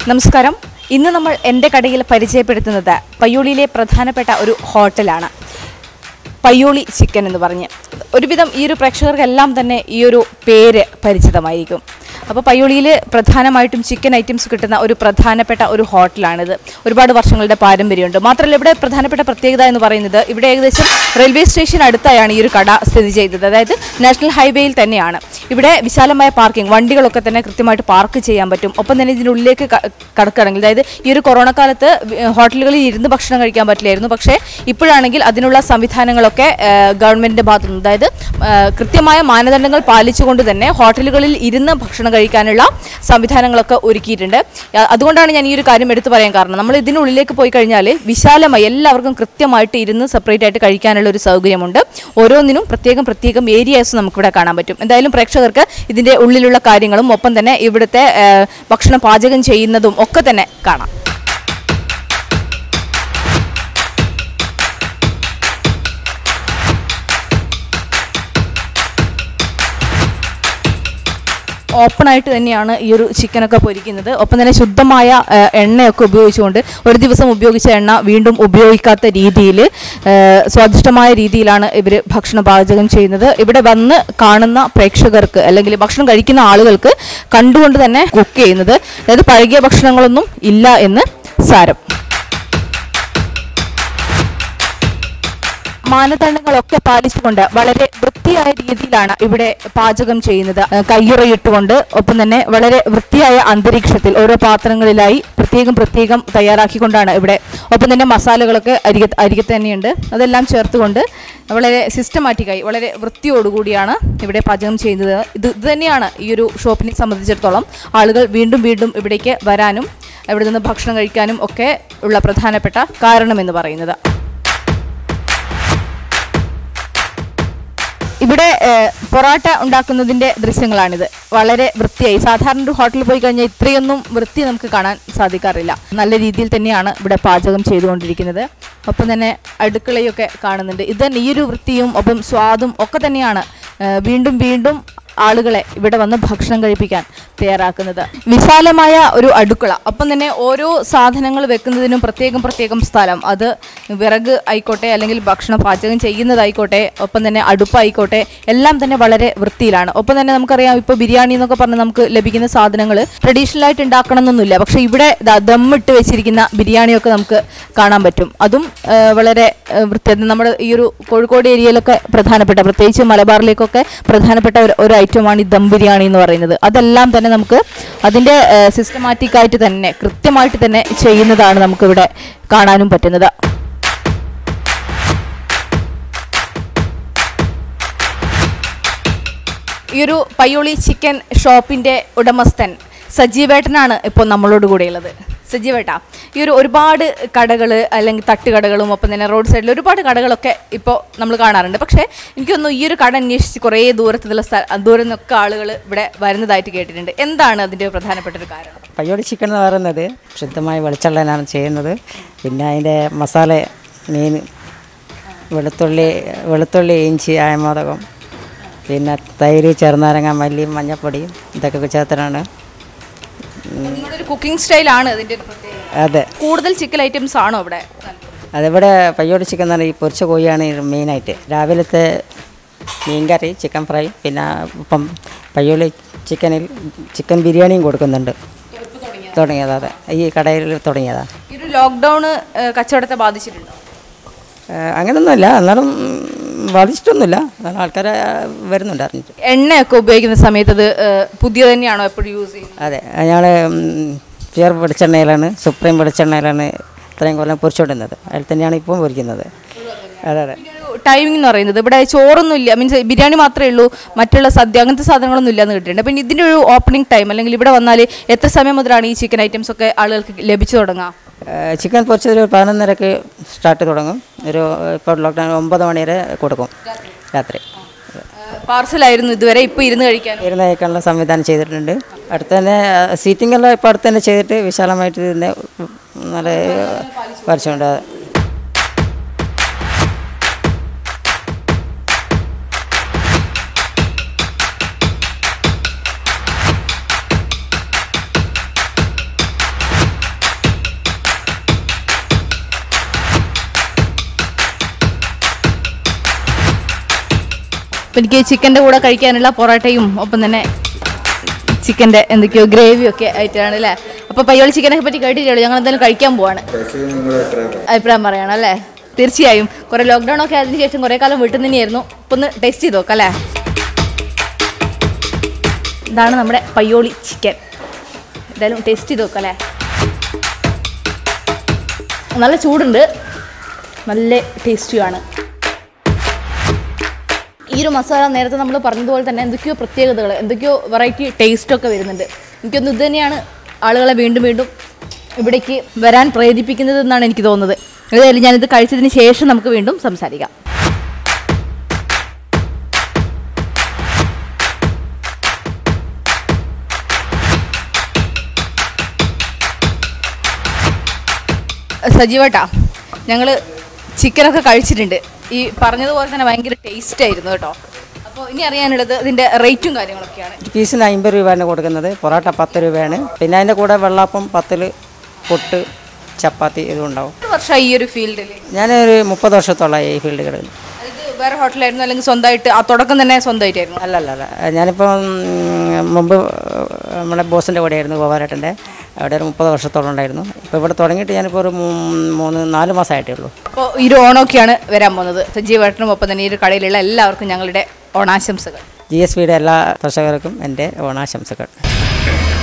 നമസ്കാരം ഇന്ന് നമ്മൾ എൻ്റെ കടയിൽ പരിചയപ്പെടുത്തുന്നത് പയ്യോളിയിലെ പ്രധാനപ്പെട്ട ഒരു ഹോട്ടലാണ് പയ്യോളി ചിക്കൻ എന്ന് പറഞ്ഞ് ഒരുവിധം ഈ ഒരു പ്രേക്ഷകർക്കെല്ലാം തന്നെ ഈ ഒരു പേര് പരിചിതമായിരിക്കും അപ്പോൾ പയ്യോളിയിൽ പ്രധാനമായിട്ടും ചിക്കൻ ഐറ്റംസ് കിട്ടുന്ന ഒരു പ്രധാനപ്പെട്ട ഒരു ഹോട്ടലാണിത് ഒരുപാട് വർഷങ്ങളുടെ പാരമ്പര്യമുണ്ട് മാത്രമല്ല ഇവിടെ പ്രധാനപ്പെട്ട പ്രത്യേകത എന്ന് പറയുന്നത് ഇവിടെ ഏകദേശം റെയിൽവേ സ്റ്റേഷൻ അടുത്തായാണ് ഈ ഒരു കട സ്ഥിതി ചെയ്യുന്നത് അതായത് നാഷണൽ ഹൈവേയിൽ തന്നെയാണ് ഇവിടെ വിശാലമായ പാർക്കിംഗ് വണ്ടികളൊക്കെ തന്നെ കൃത്യമായിട്ട് പാർക്ക് ചെയ്യാൻ പറ്റും ഒപ്പം തന്നെ ഇതിനുള്ളിലേക്ക് ക- കടക്കുകയാണെങ്കിൽ അതായത് ഈ ഒരു കൊറോണ കാലത്ത് വി- ഹോട്ടലുകളിൽ ഇരുന്ന് ഭക്ഷണം കഴിക്കാൻ പറ്റില്ലായിരുന്നു പക്ഷേ ഇപ്പോഴാണെങ്കിൽ അതിനുള്ള സംവിധാനങ്ങളൊക്കെ ഗവൺമെൻറ്റിൻ്റെ ഭാഗത്തു നിന്ന് അതായത് ആ, കൃത്യമായ മാനദണ്ഡങ്ങൾ പാലിച്ചുകൊണ്ട് തന്നെ ഹോട്ടലുകളിൽ ഇരുന്ന് ഭക്ഷണം കഴിക്കാനുള്ള സംവിധാനങ്ങളൊക്കെ ഒരുക്കിയിട്ടുണ്ട് ആ, അതുകൊണ്ടാണ് ഞാൻ ഈ ഒരു കാര്യം എടുത്തു പറയാൻ കാരണം നമ്മൾ ഇതിനുള്ളിലേക്ക് പോയി കഴിഞ്ഞാൽ വിശാലമായി എല്ലാവർക്കും കൃത്യമായിട്ട് ഇരുന്ന് സെപ്പറേറ്റ് ആയിട്ട് കഴിക്കാനുള്ള ഒരു സൗകര്യമുണ്ട് ഓരോന്നിനും പ്രത്യേകം പ്രത്യേകം ഏരിയാസ് നമുക്കിവിടെ കാണാൻ പറ്റും എന്തായാലും പ്രേക്ഷകർക്ക് ഇതിൻ്റെ ഉള്ളിലുള്ള കാര്യങ്ങളും ഒപ്പം തന്നെ ഇവിടുത്തെ ആ, ഭക്ഷണം പാചകം ചെയ്യുന്നതും ഒക്കെ തന്നെ കാണാം ഓപ്പൺ ആയിട്ട് തന്നെയാണ് ഈ ഒരു ചിക്കനൊക്കെ പൊരിക്കുന്നത് ഒപ്പം തന്നെ ശുദ്ധമായ ആ, എണ്ണയൊക്കെ ഉപയോഗിച്ചുകൊണ്ട് ഒരു ദിവസം ഉപയോഗിച്ച എണ്ണ വീണ്ടും ഉപയോഗിക്കാത്ത രീതിയിൽ സ്വാദിഷ്ടമായ രീതിയിലാണ് ഇവർ ഭക്ഷണം പാചകം ചെയ്യുന്നത് ഇവിടെ വന്ന് കാണുന്ന പ്രേക്ഷകർക്ക് അല്ലെങ്കിൽ ഭക്ഷണം കഴിക്കുന്ന ആളുകൾക്ക് കണ്ടുകൊണ്ട് തന്നെ കുക്ക് ചെയ്യുന്നത് അതായത് പഴകിയ ഭക്ഷണങ്ങളൊന്നും ഇല്ല എന്ന് സാരം മാനദണ്ഡങ്ങളൊക്കെ പാലിച്ചുകൊണ്ട് വളരെ വൃത്തിയായ രീതിയിലാണ് ഇവിടെ പാചകം ചെയ്യുന്നത് ഏഹ് കയ്യുറയിട്ടുകൊണ്ട് ഒപ്പം തന്നെ വളരെ വൃത്തിയായ അന്തരീക്ഷത്തിൽ ഓരോ പാത്രങ്ങളിലായി പ്രത്യേകം പ്രത്യേകം തയ്യാറാക്കിക്കൊണ്ടാണ് ഇവിടെ ഒപ്പം തന്നെ മസാലകളൊക്കെ അരിക അരികത്ത് തന്നെയുണ്ട് അതെല്ലാം ചേർത്തുകൊണ്ട് വളരെ സിസ്റ്റമാറ്റിക്കായി വളരെ വൃത്തിയോടുകൂടിയാണ് ഇവിടെ പാചകം ചെയ്യുന്നത് ഇത് ഇത് തന്നെയാണ് ഈ ഒരു ഷോപ്പിനെ സംബന്ധിച്ചിടത്തോളം ആളുകൾ വീണ്ടും വീണ്ടും ഇവിടേക്ക് വരാനും ഇവിടെ നിന്ന് ഭക്ഷണം കഴിക്കാനും ഒക്കെ ഉള്ള പ്രധാനപ്പെട്ട കാരണമെന്ന് പറയുന്നത് ഇവിടെ ഏഹ്, പൊറോട്ട ഉണ്ടാക്കുന്നതിന്റെ ദൃശ്യങ്ങളാണിത് വളരെ വൃത്തിയായി സാധാരണ ഒരു ഹോട്ടലിൽ പോയി കഴിഞ്ഞാൽ ഇത്രയൊന്നും വൃത്തി നമുക്ക് കാണാൻ സാധിക്കാറില്ല നല്ല രീതിയിൽ തന്നെയാണ് ഇവിടെ പാചകം ചെയ്തുകൊണ്ടിരിക്കുന്നത് ഒപ്പം തന്നെ അടുക്കളയൊക്കെ കാണുന്നുണ്ട് ഇത് തന്നെ ഈ ഒരു വൃത്തിയും ഒപ്പം സ്വാദും ഒക്കെ തന്നെയാണ് ഏഹ്, വീണ്ടും വീണ്ടും ആളുകളെ ഇവിടെ വന്ന് ഭക്ഷണം കഴിപ്പിക്കാൻ തയ്യാറാക്കുന്നത് വിശാലമായ ഒരു അടുക്കള ഒപ്പം തന്നെ ഓരോ സാധനങ്ങൾ വെക്കുന്നതിനും പ്രത്യേകം പ്രത്യേകം സ്ഥലം അത് വിറക് ആയിക്കോട്ടെ അല്ലെങ്കിൽ ഭക്ഷണം പാചകം ചെയ്യുന്നതായിക്കോട്ടെ ഒപ്പം തന്നെ അടുപ്പായിക്കോട്ടെ എല്ലാം തന്നെ വളരെ വൃത്തിയിലാണ് ഒപ്പം തന്നെ നമുക്കറിയാം ഇപ്പോൾ ബിരിയാണി എന്നൊക്കെ പറഞ്ഞ് നമുക്ക് ലഭിക്കുന്ന സാധനങ്ങൾ ട്രഡീഷണൽ ആയിട്ട് ഉണ്ടാക്കണം എന്നൊന്നുമില്ല പക്ഷേ ഇവിടെ ദാ ദമ്മിട്ട് വെച്ചിരിക്കുന്ന ബിരിയാണിയൊക്കെ നമുക്ക് കാണാൻ പറ്റും അതും ആ, വളരെ ആ, വൃത്തി നമ്മുടെ ഈ ഒരു കോഴിക്കോട് ഏരിയയിലൊക്കെ പ്രധാനപ്പെട്ട പ്രത്യേകിച്ച് മലബാറിലേക്കൊക്കെ പ്രധാനപ്പെട്ട ഒരു ഒരു ഐറ്റമാണ് ഈ ദം ബിരിയാണി എന്ന് പറയുന്നത് അതെല്ലാം തന്നെ നമുക്ക് അതിൻ്റെ സിസ്റ്റമാറ്റിക് ആയിട്ട് തന്നെ കൃത്യമായിട്ട് തന്നെ ചെയ്യുന്നതാണ് നമുക്കിവിടെ കാണാനും പറ്റുന്നത് ഈ ഒരു പയ്യോളി ചിക്കൻ ഷോപ്പിൻ്റെ ഉടമസ്ഥൻ സജീവേട്ടനാണ് ഇപ്പോൾ നമ്മളോട് കൂടെയുള്ളത് സജീവേട്ട ഈ ഒരു ഒരുപാട് കടകൾ അല്ലെങ്കിൽ തട്ടുകടകളും ഒപ്പം തന്നെ റോഡ് സൈഡിൽ ഒരുപാട് കടകളൊക്കെ ഇപ്പോൾ നമ്മൾ കാണാറുണ്ട് പക്ഷേ എനിക്കൊന്നും ഈ ഒരു കട അന്വേഷിച്ച് കുറേ ദൂരത്തുള്ള സ്ഥല ദൂരം നിന്നൊക്കെ ആളുകൾ ഇവിടെ വരുന്നതായിട്ട് കേട്ടിട്ടുണ്ട് എന്താണ് അതിൻ്റെ പ്രധാനപ്പെട്ട ഒരു കാരണം പയ്യോടി ചിക്കൻ എന്ന് പറയുന്നത് ശുദ്ധമായ വെളിച്ചെണ്ണയാണ് ചെയ്യുന്നത് പിന്നെ അതിൻ്റെ മസാല മീൻ വെളുത്തുള്ളി വെളുത്തുള്ളി ഇഞ്ചി ആയമോദകം പിന്നെ തൈര് ചെറുനാരങ്ങ മല്ലി മഞ്ഞപ്പൊടിയും ഇതൊക്കെ ചേർത്തിട്ടാണ് നിങ്ങളുടെ ഒരു കുക്കിംഗ് സ്റ്റൈലാണ് ഇതിൻ്റെ ഒരു പ്രത്യേകത അതെ കൂടുതൽ ചിക്കൻ ഐറ്റംസ് ആണോ ഇവിടെ അതിവിടെ പയ്യോടി ചിക്കൻ എന്ന് പറഞ്ഞാൽ ഈ പൊരിച്ച കോഴിയാണ് മെയിനായിട്ട് രാവിലത്തെ മീൻകറി ചിക്കൻ ഫ്രൈ പിന്നെ ഇപ്പം പയ്യോളി ചിക്കനിൽ ചിക്കൻ ബിരിയാണിയും കൊടുക്കുന്നുണ്ട് തുടങ്ങിയത് അതെ ഈ കടയിൽ തുടങ്ങിയതാണ് ഈ ഒരു ലോക്ക്ഡൗൺ കച്ചവടത്തെ ബാധിച്ചിട്ടുണ്ടോ ഏഹ് അങ്ങനൊന്നുമില്ല എന്നാലും ഉം, ബാധിച്ചിട്ടൊന്നുമില്ല എന്നാലും ആൾക്കാർ വരുന്നുണ്ട് അറിഞ്ഞിട്ട് എണ്ണയൊക്കെ ഉപയോഗിക്കുന്ന സമയത്ത് അത് ഏഹ്, പുതിയ തന്നെയാണോ എപ്പോഴും യൂസ് ചെയ്യുന്നത് അതെ ഞങ്ങൾ പ്യുവർ വെളിച്ചെണ്ണയിലാണ് സുപ്രീം വെളിച്ചെണ്ണയിലാണ് ഇത്രയും കൊല്ലം പൊരിച്ചുകൊണ്ടിരുന്നത് അതിൽ തന്നെയാണ് ഇപ്പം പൊരിക്കുന്നത് അതെ അതെ ഒരു ടൈമിംഗ് എന്ന് പറയുന്നത് ഇവിടെ ചോറൊന്നും ഇല്ല മീൻസ് ബിരിയാണി മാത്രമേ ഉള്ളൂ മറ്റുള്ള സദ്യ അങ്ങനത്തെ സാധനങ്ങളൊന്നും ഇല്ലാന്ന് കിട്ടിയിട്ടുണ്ട് പിന്നെ ഇതിൻ്റെ ഒരു ഓപ്പണിംഗ് ടൈം അല്ലെങ്കിൽ ഇവിടെ വന്നാൽ എത്ര സമയം മുതലാണ് ഈ ചിക്കൻ ഐറ്റംസ് ഒക്കെ ആളുകൾക്ക് ലഭിച്ചു തുടങ്ങുക ഏഹ് ചിക്കൻ പൊരിച്ചത് ഒരു പതിനൊന്നരക്ക് സ്റ്റാർട്ട് തുടങ്ങും ഒരു ഇപ്പോൾ ലോക്ക്ഡൗൺ ഒമ്പത് മണി വരെ കൊടുക്കും രാത്രി പാർസലായിരുന്നു ഇതുവരെ ഇപ്പോൾ ഇരുന്ന് കഴിക്കാൻ ഇരുന്ന് കഴിക്കാനുള്ള സംവിധാനം ചെയ്തിട്ടുണ്ട് അടുത്ത് തന്നെ സീറ്റിംഗ് എല്ലാം ഇപ്പോൾ അടുത്ത് തന്നെ ചെയ്തിട്ട് വിശാലമായിട്ട് തന്നെ നല്ല പരിചയമുണ്ട് അപ്പം എനിക്ക് ചിക്കൻ്റെ കൂടെ കഴിക്കാനുള്ള പൊറോട്ടയും ഒപ്പം തന്നെ ചിക്കൻ്റെ എന്തൊക്കെയോ ഗ്രേവിയും ഒക്കെ ആയിട്ടാണ് അല്ലേ അപ്പോൾ പയ്യോളി ചിക്കനൊക്കെ പറ്റി കേട്ടിട്ടുള്ളൂ ഞങ്ങൾ എന്തായാലും കഴിക്കാൻ പോവാണ് അഭിപ്രായം പറയണം അല്ലേ തീർച്ചയായും കുറേ ലോക്ക്ഡൗൺ ഒക്കെ അതിന് ശേഷം കുറേ കാലം വീട്ടിൽ നിന്ന് തന്നെയായിരുന്നു അപ്പോൾ ഒന്ന് ടേസ്റ്റ് ചെയ്ത് നോക്കാം അല്ലേ ഇതാണ് നമ്മുടെ പയ്യോളി ചിക്കൻ എന്തായാലും ടേസ്റ്റ് ചെയ്ത് നോക്കാം അല്ലേ നല്ല ചൂടുണ്ട് നല്ല ടേസ്റ്റിയാണ് ഈ ഒരു മസാല നേരത്തെ നമ്മൾ പറഞ്ഞതുപോലെ തന്നെ എന്തൊക്കെയോ പ്രത്യേകതകൾ എന്തൊക്കെയോ വെറൈറ്റി ടേസ്റ്റൊക്കെ വരുന്നുണ്ട് എനിക്കൊന്ന് ഇത് തന്നെയാണ് ആളുകളെ വീണ്ടും വീണ്ടും ഇവിടേക്ക് വരാൻ പ്രേരിപ്പിക്കുന്നത് എന്നാണ് എനിക്ക് തോന്നുന്നത് ഏതായാലും ഞാനിത് കഴിച്ചതിന് ശേഷം നമുക്ക് വീണ്ടും സംസാരിക്കാം സജീവട്ടാ ഞങ്ങൾ ചിക്കനൊക്കെ കഴിച്ചിട്ടുണ്ട് ഈ പറഞ്ഞതുപോലെ തന്നെ ഭയങ്കര ടേസ്റ്റ് ആയിരുന്നു കേട്ടോ അപ്പോൾ ഇനി അറിയാനുള്ളത് ഇതിൻ്റെ റേറ്റും കാര്യങ്ങളൊക്കെയാണ് പീസിന് അമ്പത് രൂപയാണ് കൊടുക്കുന്നത് പൊറോട്ട പത്ത് രൂപയാണ് പിന്നെ അതിൻ്റെ കൂടെ വെള്ളാപ്പം പത്തിൽ പൊട്ട് ചപ്പാത്തി ഇതും ഉണ്ടാവും എത്ര വർഷമായി ഈ ഒരു ഫീൽഡിൽ ഞാനൊരു മുപ്പത് വർഷത്തോളമായി ഈ ഫീൽഡ് കിടക്കുന്നു ഇത് വേറെ ഹോട്ടലായിരുന്നു അല്ലെങ്കിൽ സ്വന്തമായിട്ട് ആ തുടക്കം തന്നെ സ്വന്തമായിട്ടായിരുന്നു അല്ല അല്ല അല്ല ഞാനിപ്പം ഉം, മുമ്പ് നമ്മുടെ ബോസിൻ്റെ കൂടെയായിരുന്നു ഗോപാലേട്ടൻ്റെ അവിടെ ഒരു മുപ്പത് വർഷത്തോളം ഉണ്ടായിരുന്നു ഇപ്പോൾ ഇവിടെ തുടങ്ങിയിട്ട് ഞാനിപ്പോൾ ഒരു മൂ- മൂന്ന് നാല് മാസമായിട്ടേ ഉള്ളൂ അപ്പോൾ ഈ ഒരു ഓണമൊക്കെയാണ് വരാൻ പോകുന്നത് സജീവേട്ടനും ഒപ്പം തന്നെ ഈ ഒരു കടയിലുള്ള എല്ലാവർക്കും ഞങ്ങളുടെ ഓണാശംസകൾ ജി എസ് ബിയുടെ എല്ലാ കർഷകർക്കും എൻ്റെ ഓണാശംസകൾ